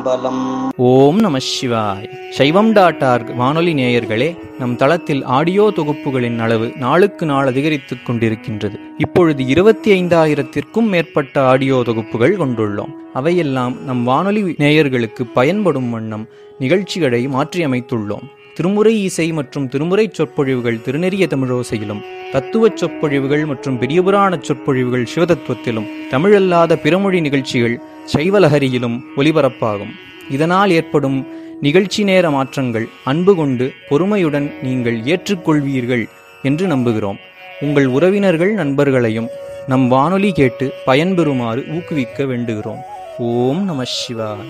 திருச்சிற்றம்பலம் ஓம் நம சிவாய் சைவம் டாட் ஆர்க் வானொலி நேயர்களே நம் தளத்தில் ஆடியோ தொகுப்புகளின் அளவு நாளுக்கு நாள் அதிகரித்துக் கொண்டிருக்கின்றது இப்பொழுது இருபத்தி ஐந்தாயிரத்திற்கும் மேற்பட்ட ஆடியோ தொகுப்புகள் கொண்டுள்ளோம் அவையெல்லாம் நம் வானொலி நேயர்களுக்கு பயன்படும் வண்ணம் நிகழ்ச்சிகளை மாற்றியமைத்துள்ளோம் திருமுறை இசை மற்றும் திருமுறை சொற்பொழிவுகள் திருநெறிய தமிழோசையிலும் தத்துவச் சொற்பொழிவுகள் மற்றும் பெரியபுராண சொற்பொழிவுகள் சிவதத்துவத்திலும் தமிழல்லாத பிறமொழி நிகழ்ச்சிகள் சைவலஹரியிலும் ஒலிபரப்பாகும் இதனால் ஏற்படும் நிகழ்ச்சி நேர மாற்றங்கள் அன்பு கொண்டு பொறுமையுடன் நீங்கள் ஏற்றுக்கொள்வீர்கள் என்று நம்புகிறோம் உங்கள் உறவினர்கள் நண்பர்களையும் நம் வானொலி கேட்டு பயன்பெறுமாறு ஊக்குவிக்க வேண்டுகிறோம் ஓம் நம சிவாய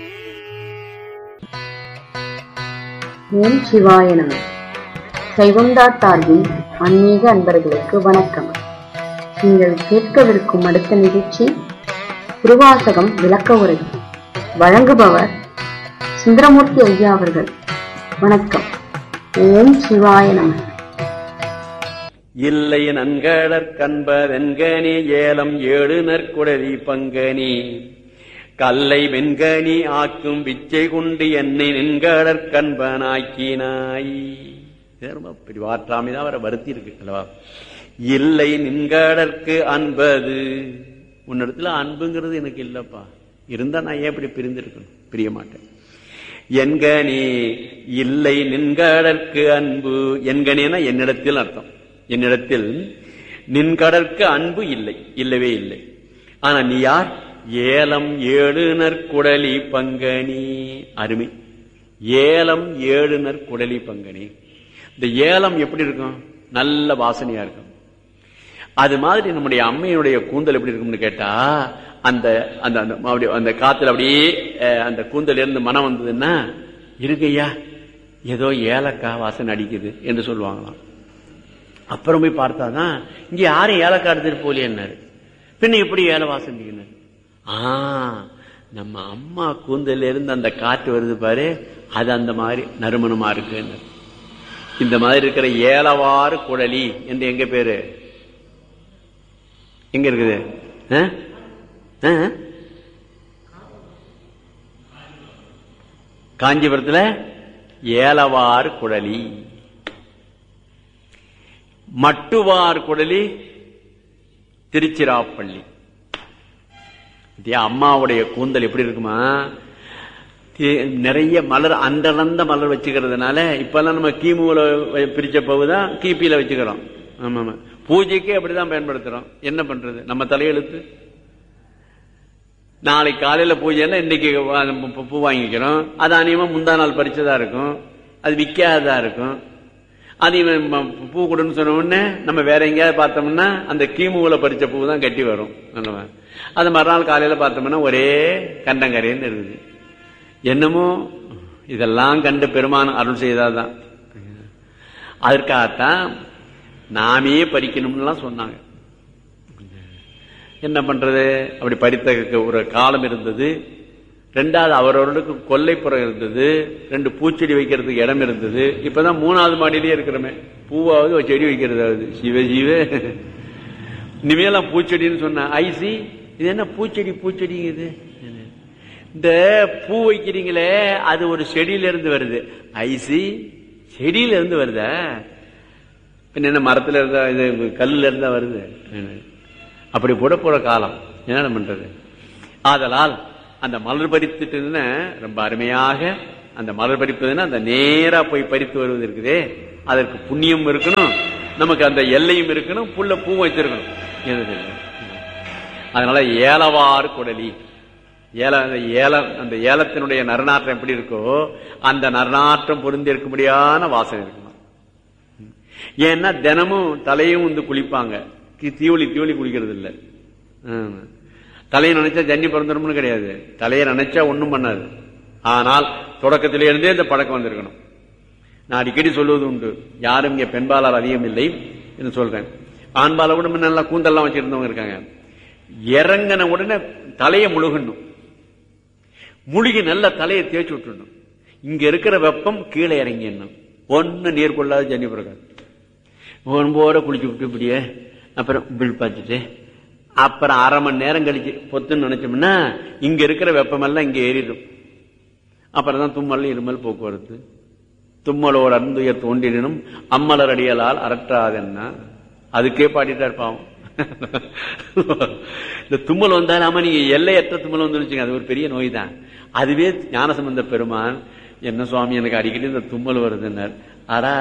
ஓம் சிவாய நம சைவம்டா சார்பில் ஆன்மீக அன்பர்களுக்கு வணக்கம் நீங்கள் கேட்கவிருக்கும் அடுத்த நிகழ்ச்சி திருவாசகம் விளக்க உரை வழங்குபவர் சுந்தரமூர்த்தி ஐயா அவர்கள் வணக்கம் ஓம் சிவாய நம இல்லை நன்கடற்கன்பதென்கனி ஏலம் ஏழு நற்குடலி பங்கனி கல்லை வெண்கனி ஆக்கும் விச்சை கொண்டு என்னை நின்கடற்கன்பனாக்கினாய் ரொம்ப பெரிய வாற்றாமைதான் அவரை வருத்தி இருக்கு அல்லவா இல்லை நின்கடற்கு அன்பது உன்னிடத்துல அன்புங்கிறது எனக்கு இல்லப்பா இருந்தா நான் ஏன் இப்படி பிரிந்திருக்கணும் பிரிய மாட்டேன் என்கனி இல்லை நின்கடற்கு அன்பு என்கனினா என்னிடத்தில் அர்த்தம் என்னிடத்தில் நின்கடற்கு அன்பு இல்லை இல்லவே இல்லை ஆனா நீ யார் ஏலம் ஏழு நற்குடலி பங்கனி அருமை ஏலம் ஏழு நற்குடலி பங்கனி இந்த ஏலம் எப்படி இருக்கும் நல்ல வாசனையா இருக்கும் அது மாதிரி நம்முடைய அம்மையினுடைய கூந்தல் எப்படி இருக்கும்னு கேட்டா அந்த அந்த அந்த அப்படியே அந்த காத்துல அப்படியே அஹ், அந்த கூந்தல் இருந்து மனம் வந்ததுன்னா இருக்கையா ஏதோ ஏலக்காய் வாசனை அடிக்குது என்று சொல்லுவாங்களாம் அப்புறம் போய் பார்த்தாதான் இங்க யாரும் ஏலக்காய் எடுத்துட்டு போலியன்னாரு பின்ன எப்படி ஏல வாசனை அடிக்கணும் ஆ நம்ம அம்மா கூந்தல இருந்து அந்த காற்று வருது பாரு அது அந்த மாதிரி நறுமணமா இருக்குன்னு இந்த மாதிரி இருக்கிற ஏலவாறு குழலி என்று எங்க பேரு எங்க இருக்குது ஆ? ஆ? காஞ்சிபுரத்துல ஏலவார் குழலி மட்டுவார் குழலி திருச்சிராப்பள்ளி பாத்தியா, அம்மாவுடைய கூந்தல் எப்படி இருக்குமா தி- நிறைய மலர் அண்டலந்த மலர் வச்சுக்கிறதுனால இப்பெல்லாம் நம்ம கிமுல பிரிச்ச பகுதான் கிபியில வச்சுக்கிறோம் ஆமா ஆமா பூஜைக்கு அப்படிதான் பயன்படுத்துறோம் என்ன பண்றது நம்ம தலையெழுத்து நாளைக்கு காலையில பூஜைன்னா இன்னைக்கு வா- பூ- பூ வாங்கிக்கிறோம் அது அநியமா முந்தா நாள் பறிச்சதா இருக்கும் அது விற்காததா இருக்கும் அது இவன் ம- பூ கொடுன்னு சொன்ன உடனே நம்ம வேற எங்கேயாவது பார்த்தோம்னா அந்த கீமுல பறிச்ச பூ தான் கட்டி வரும் நல்லவா. அது மறுநாள் காலையில பார்த்தோம்னா ஒரே கண்டங்கரைன்னு இருக்குது என்னமோ இதெல்லாம் கண்டு பெருமான் அருள் செய்தாதான் அதற்காகத்தான் நாமே பறிக்கணும்னுலாம் சொன்னாங்க என்ன பண்றது அப்படி பறித்த ஒரு காலம் இருந்தது ரெண்டாவது அவரவர்களுக்கு கொல்லைப்புறம் இருந்தது ரெண்டு பூச்செடி வைக்கிறதுக்கு இடம் இருந்தது இப்பதான் மூணாவது மாடியிலேயே இருக்கிறோமே பூவாவது ஒரு செடி வைக்கிறதாவது சிவ சிவ இனிமேலாம் பூச்செடின்னு சொன்ன ஐசி இது என்ன பூச்செடி பூச்செடிங்குது இந்த பூ வைக்கிறீங்களே அது ஒரு செடியில இருந்து வருது ஐசி செடியில இருந்து வருதா பின்ன என்ன மரத்துல இருந்தா இது கல்லுல இருந்தா வருது அப்படி போட போற காலம் என்ன பண்றது ஆதலால் அந்த மலர் பறித்துட்டுன்னா ரொம்ப அருமையாக அந்த மலர் பறிப்பதுன்னா அந்த நேரா போய் பறித்து வருவது இருக்குதே அதற்கு புண்ணியம் இருக்கணும் நமக்கு அந்த எல்லையும் இருக்கணும் புல்ல பூ வச்சிருக்கணும் எது இல்லை. அதனால ஏலவாறு குடலி ஏல அந்த ஏலம் அந்த ஏலத்தினுடைய நறுநாற்றம் எப்படி இருக்கோ அந்த நறுநாற்றம் பொருந்தி இருக்கும்படியான வாசனை இருக்கணும் ஏன்னா தினமும் தலையும் வந்து குளிப்பாங்க கி- தீவளி தீவளி குளிக்கிறது இல்ல ஆமா. தலையை நினைச்சா ஜன்னி பிறந்துடும்னு கிடையாது தலையை நினைச்சா ஒண்ணும் பண்ணாது ஆனால் தொடக்கத்திலே இருந்தே இந்த பழக்கம் வந்திருக்கணும் நான் அடிக்கடி சொல்லுவது உண்டு யாரும் இங்க பெண்பாளர் அதிகம் இல்லை என்று சொல்றேன் ஆண்பால கூட முன்ன நல்லா கூந்தெல்லாம் வச்சிருந்தவங்க இருக்காங்க இறங்கின உடனே தலையை முழுகணும் முழுகி நல்ல தலையை தேய்ச்சி விட்டுடணும் இங்க இருக்கிற வெப்பம் கீழே இறங்கிடணும் ஒன்னு நீர் கொள்ளாத ஜன்னி பிறகாது ஒன்போட குளிச்சு விட்டு இப்படியே அப்புறம் பில் பார்த்துட்டு அப்புறம் அரை மணி நேரம் கழிச்சு பொத்துன்னு நினைச்சோம்னா இங்க இருக்கிற வெப்பமெல்லாம் இங்க ஏறிடும் அப்புறம் தான் தும்மல் இருமல் போக்குவரத்து தும்மலோர் அன்புயர் தோன்றினும் அம்மலர் அடியலால் அறற்றாதென்னா அதுக்கே பாடிட்டா இருப்பான் இந்த தும்மல் வந்தாலாம நீங்க எல்லையற்ற தும்மல் வந்து வச்சுங்க அது ஒரு பெரிய நோய் தான் அதுவே ஞானசம்பந்த பெருமான் என்ன சுவாமி எனக்கு அடிக்கடி இந்த தும்மல் வருதுன்னார் அரா